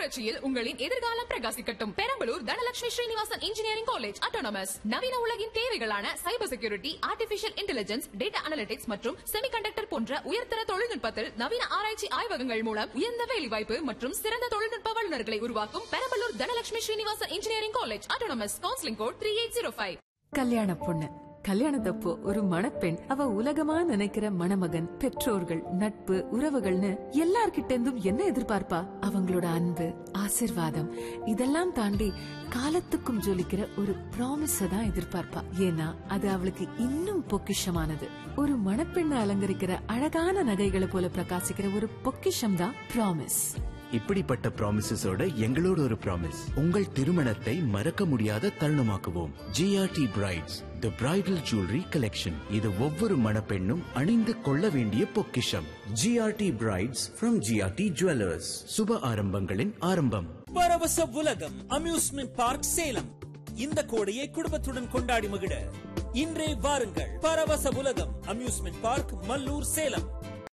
புரட்சியில் உங்களின் எதிர்காலம் பிரகாசிக்கட்டும் Perambalur Dhanalakshmi Srinivasan engineering college autonomous நவீன உலகின் தேவைகளான cyber security artificial intelligence data analytics மற்றும் செமிகண்டக்டர் போன்ற உயர்தர தொழில்நுட்பத்தில் நவீன ஆராய்ச்சி ஆய்வகங்கள் மூலம் உயர்ந்த வேலைவாய்ப்பு மற்றும் சிறந்த தொழில்நுட்ப வல்லுநர்களை உருவாக்கும் Perambalur Dhanalakshmi Srinivasan engineering college autonomous counselling code three eight zero five கல்யாண பொண்ணு கல்யாணத்தப்போ ஒரு மணப்பெண் அவ உலகமா நினைக்கிற மணமகன் பெற்றோர்கள் நட்பு உறவுகள்னு எல்லார்கிட்ட இருந்தும் என்ன எதிர்பார்ப்பா அவங்களோட அன்பு ஆசிர்வாதம் இதெல்லாம் தாண்டி காலத்துக்கும் ஜொலிக்கிற ஒரு ப்ராமிஸ தான் எதிர்பார்ப்பா ஏன்னா அது அவளுக்கு இன்னும் பொக்கிஷமானது ஒரு மணப்பெண்ணை அலங்கரிக்கிற அழகான நகைகளை போல பிரகாசிக்கிற ஒரு பொக்கிஷம் தான் ப்ராமிஸ் இப்படிப்பட்ட ப்ராமிசஸோட எங்களோட ஒரு ப்ராமிஸ் உங்கள் திருமணத்தை மறக்க முடியாத தருணமாக்குவோம் GRT brides the bridal jewellery collection இது ஒவ்வொரு மணப்பெண்ணும் அணிந்து கொள்ள வேண்டிய பொக்கிஷம் GRT brides from GRT jewellers சுப ஆரம்பங்களின் ஆரம்பம் பரவச உலகம் அம்யூஸ்மெண்ட் பார்க் சேலம் இந்த கோடையை குடும்பத்துடன் கொண்டாடி மகிழ இன்றே வாருங்கள் பரவச உலகம் amusement park Mallur Salem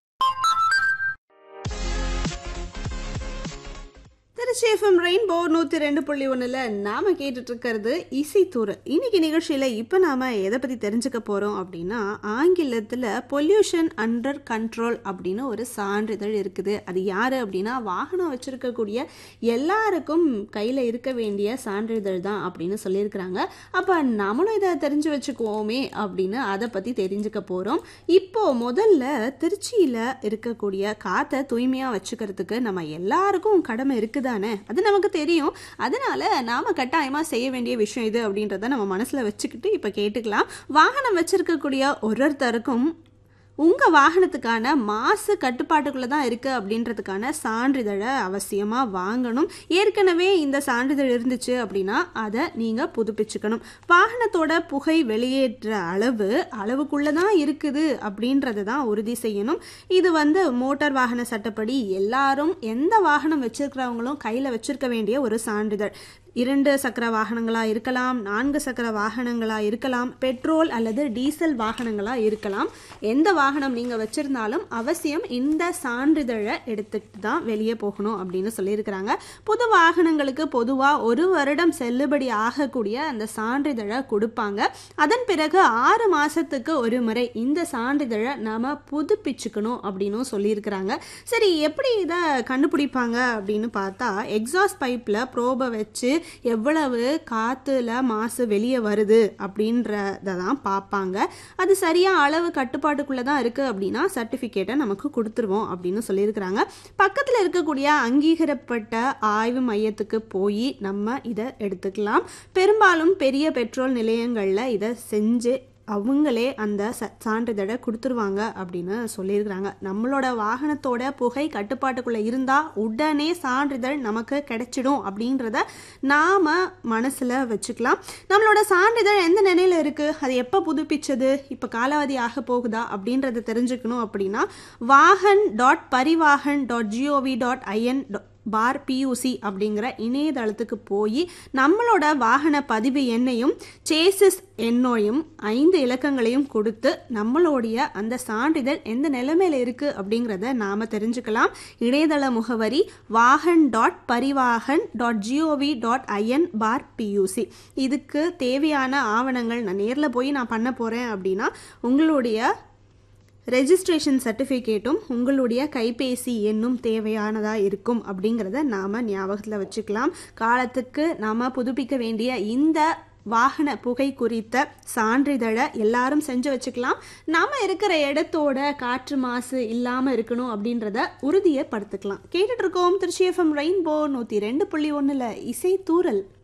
Trichy FM rainbow நூற்றி ரெண்டு புள்ளி ஒன்றில் நாம் கேட்டுட்டு இருக்கிறது இசைத்தூர் இன்னைக்கு நிகழ்ச்சியில் இப்போ நாம் எதை பற்றி தெரிஞ்சுக்க போகிறோம் அப்படின்னா ஆங்கிலத்தில் பொல்யூஷன் அண்டர் கண்ட்ரோல் அப்படின்னு ஒரு சான்றிதழ் இருக்குது அது யார் அப்படின்னா வாகனம் வச்சுருக்கக்கூடிய எல்லாருக்கும் கையில் இருக்க வேண்டிய சான்றிதழ் தான் அப்படின்னு சொல்லியிருக்கிறாங்க அப்போ நம்மளும் இதை தெரிஞ்சு வச்சுக்குவோமே அப்படின்னு அதை பற்றி தெரிஞ்சுக்க போகிறோம் இப்போது முதல்ல திருச்சியில் இருக்கக்கூடிய காற்றை தூய்மையாக வச்சுக்கிறதுக்கு நம்ம எல்லாருக்கும் கடமை இருக்குதானே அது நமக்கு தெரியும் அதனால நாம கட்டாயமாக செய்ய வேண்டிய விஷயம் இது அப்படின்றத நம்ம மனசில் வச்சுக்கிட்டு இப்போ கேட்டுக்கலாம் வாகனம் வச்சிருக்கக்கூடிய ஒருத்தருக்கும் உங்கள் வாகனத்துக்கான மாசு கட்டுப்பாட்டுக்குள்ளே தான் இருக்குது அப்படின்றதுக்கான சான்றிதழை அவசியமாக வாங்கணும் ஏற்கனவே இந்த சான்றிதழ் இருந்துச்சு அப்படின்னா அதை நீங்கள் புதுப்பிச்சுக்கணும் வாகனத்தோட புகை வெளியேற்ற அளவு அளவுக்குள்ளே தான் இருக்குது அப்படின்றத தான் உறுதி செய்யணும் இது வந்து மோட்டார் வாகன சட்டப்படி எல்லாரும் எந்த வாகனம் வச்சிருக்கிறவங்களும் கையில் வச்சிருக்க வேண்டிய ஒரு சான்றிதழ் இரண்டு சக்கர வாகனங்களாக இருக்கலாம் நான்கு சக்கர வாகனங்களாக இருக்கலாம் பெட்ரோல் அல்லது டீசல் வாகனங்களாக இருக்கலாம் எந்த வாகனம் நீங்கள் வச்சுருந்தாலும் அவசியம் இந்த சான்றிதழை எடுத்துட்டு தான் வெளியே போகணும் அப்படின்னு சொல்லியிருக்கிறாங்க புது வாகனங்களுக்கு பொதுவாக ஒரு வருடம் செல்லுபடி ஆகக்கூடிய அந்த சான்றிதழை கொடுப்பாங்க அதன் பிறகு ஆறு மாதத்துக்கு ஒரு முறை இந்த சான்றிதழை நாம் புதுப்பிச்சுக்கணும் அப்படின்னும் சொல்லியிருக்கிறாங்க சரி எப்படி இதை கண்டுபிடிப்பாங்க அப்படின்னு பார்த்தா எக்ஸாஸ்ட் பைப்பில் ப்ரோபை வச்சு எவ்வளவு காற்றுல மாசு வெளியே வருது அப்படின்றத தான் பார்ப்பாங்க அது சரியாக அளவு கட்டுப்பாட்டுக்குள்ளே தான் இருக்குது அப்படின்னா சர்டிஃபிகேட்டை நமக்கு கொடுத்துருவோம் அப்படின்னு சொல்லியிருக்கிறாங்க பக்கத்தில் இருக்கக்கூடிய அங்கீகரப்பட்ட ஆய்வு மையத்துக்கு போய் நம்ம இதை எடுத்துக்கலாம் பெரும்பாலும் பெரிய பெட்ரோல் நிலையங்களில் இதை செஞ்சு அவங்களே அந்த ச சான்றிதழை கொடுத்துருவாங்க அப்படின்னு சொல்லியிருக்கிறாங்க நம்மளோட வாகனத்தோட புகை கட்டுப்பாட்டுக்குள்ளே இருந்தால் உடனே சான்றிதழ் நமக்கு கிடைச்சிடும் அப்படின்றத நாம் மனசில் வச்சுக்கலாம் நம்மளோட சான்றிதழ் எந்த நிலையில் இருக்குது அது எப்போ புதுப்பிச்சது இப்போ காலாவதி ஆக போகுதா அப்படின்றத தெரிஞ்சுக்கணும் அப்படின்னா Vahan dot Parivahan dot GOV dot IN for PUC அப்படிங்கிற இணையதளத்துக்கு போய் நம்மளோட வாகன பதிவு எண்ணையும் சேசிஸ் எண்ணோயும் ஐந்து இலக்கங்களையும் கொடுத்து நம்மளுடைய அந்த சான்றிதழ் எந்த நிலைமையில் இருக்குது அப்படிங்கிறத நாம் தெரிஞ்சுக்கலாம் இணையதள முகவரி Vahan dot Parivahan dot GOV dot IN for PUC இதுக்கு தேவையான ஆவணங்கள் நான் நேரில் போய் நான் பண்ண போகிறேன் அப்படின்னா உங்களுடைய ரெஜிஸ்ட்ரேஷன் சர்டிஃபிகேட்டும் உங்களுடைய கைபேசி எண்ணும் தேவையானதாக இருக்கும் அப்படிங்கிறத நாம் ஞாபகத்தில் வச்சுக்கலாம் காலத்துக்கு நாம் புதுப்பிக்க வேண்டிய இந்த வாகன புகை குறித்த சான்றிதழை எல்லாரும் செஞ்சு வச்சுக்கலாம் நாம் இருக்கிற இடத்தோட காற்று மாசு இல்லாமல் இருக்கணும் அப்படின்றத உறுதியை படுத்துக்கலாம் கேட்டுட்டு இருக்கோம் திருச்சி எஃப்எம் ரெயின்போ நூற்றி ரெண்டு புள்ளி ஒன்றில் இசை தூரல்